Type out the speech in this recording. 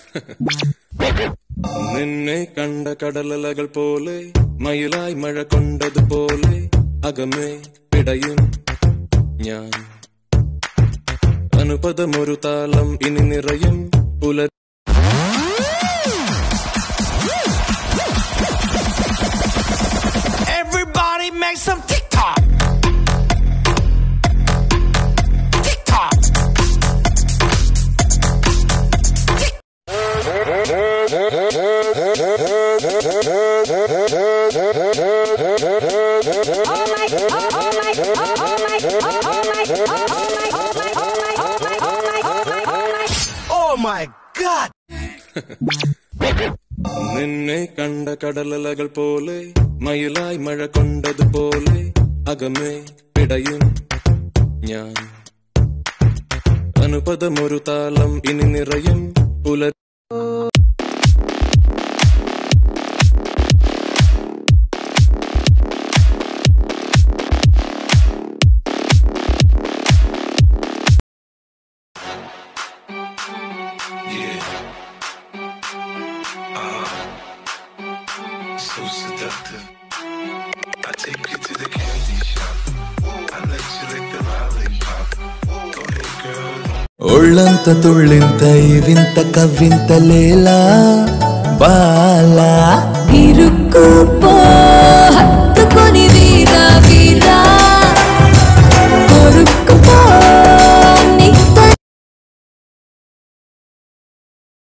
നിന്നെ കണ്ട കടലലകൾ പോലെ മയിലായി മഴ കൊണ്ടതുപോലെ അകമേ പിടയും ഞാൻ അനുപദമൊരു താളം ഇനി നിറയും പുല Everybody make some TikTok. TikTok. Oh my god. നിന്നെ കണ്ട കടലലകൾ പോലെ മയിലായി മഴ കൊണ്ടതുപോലെ അകമേ പിടയും ഞാൻ അനുപദമൊരു താളം ഇനി നിറയും പുല so seductive. I take you to the candy shop. I let you lick the lollipop. Go ahead, girl. ఒళ్ళంత తుళ్ళింత ఈ వింత కవ్వింత లేలా బాలా ఇరుక్కుపో